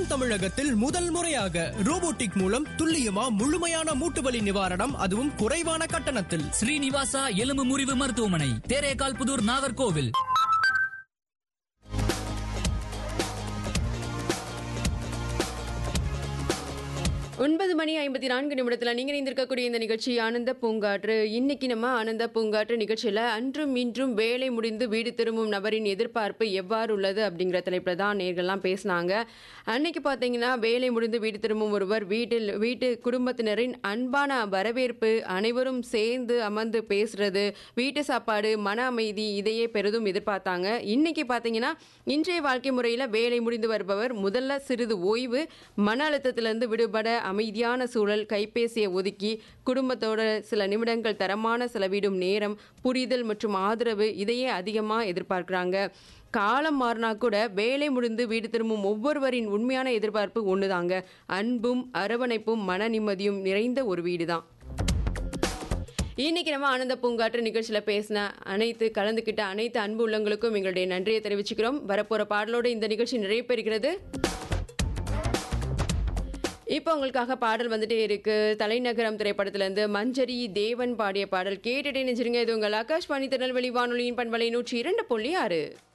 தென் தமிழகத்தில் முதல் முறையாக ரோபோட்டிக் மூலம் துல்லியமா முழுமையான மூட்டு வலி நிவாரணம் அதுவும் குறைவான கட்டணத்தில் ஸ்ரீனிவாசா எலும்பு முறிவு மருத்துவமனை தேரேகால் புதூர் நாகர்கோவில் ஒன்பது மணி ஐம்பத்தி நான்கு நிமிடத்தில் நீங்கள் இணைந்திருக்கக்கூடிய இந்த நிகழ்ச்சி ஆனந்த பூங்காற்று இன்னைக்கு நம்ம ஆனந்த பூங்காற்று நிகழ்ச்சியில் அன்றும் இன்றும் வேலை முடிந்து வீடு திரும்பும் நபரின் எதிர்பார்ப்பு எவ்வாறு உள்ளது அப்படிங்கிற தலைப்பில் தான் நேர்கள்லாம் பேசினாங்க அன்னைக்கு பார்த்தீங்கன்னா வேலை முடிந்து வீடு திரும்பும் ஒருவர் வீட்டில் வீட்டு குடும்பத்தினரின் அன்பான வரவேற்பு அனைவரும் சேர்ந்து அமர்ந்து பேசுறது வீட்டு சாப்பாடு மன அமைதி இதையே பெரிதும் எதிர்பார்த்தாங்க இன்னைக்கு பார்த்தீங்கன்னா இன்றைய வாழ்க்கை முறையில் வேலை முடிந்து வருபவர் முதல்ல சிறிது ஓய்வு மன அழுத்தத்திலிருந்து விடுபட அமைதியான சூழல் கைபேசியை ஒதுக்கி குடும்பத்தோட சில நிமிடங்கள் தரமான செலவிடும் நேரம் புரிதல் மற்றும் ஆதரவு இதையே அதிகமாக எதிர்பார்க்குறாங்க காலம் மாறினா கூட வேலை முடிந்து வீடு திரும்பும் ஒவ்வொருவரின் உண்மையான எதிர்பார்ப்பு ஒண்ணுதாங்க அன்பும் அரவணைப்பும் மன நிம்மதியும் நிறைந்த ஒரு வீடு தான் இன்னைக்கு நம்ம ஆனந்த பூங்காற்று நிகழ்ச்சியில் பேசின அனைத்து கலந்துக்கிட்ட அனைத்து அன்பு உள்ளங்களுக்கும் எங்களுடைய நன்றியை தெரிவிச்சுக்கிறோம் வரப்போற பாடலோடு இந்த நிகழ்ச்சி நிறைவு பெறுகிறது இப்போ உங்களுக்காக பாடல் வந்துட்டே இருக்கு தலைநகரம் திரைப்படத்திலிருந்து மஞ்சரி தேவன் பாடிய பாடல் கேட்டுட்டே நினைச்சிருங்க இது உங்கள் ஆகாஷ்வாணி திருநெல்வேலி வானொலியின் பண்பலை நூற்றி இரண்டு புள்ளி ஆறு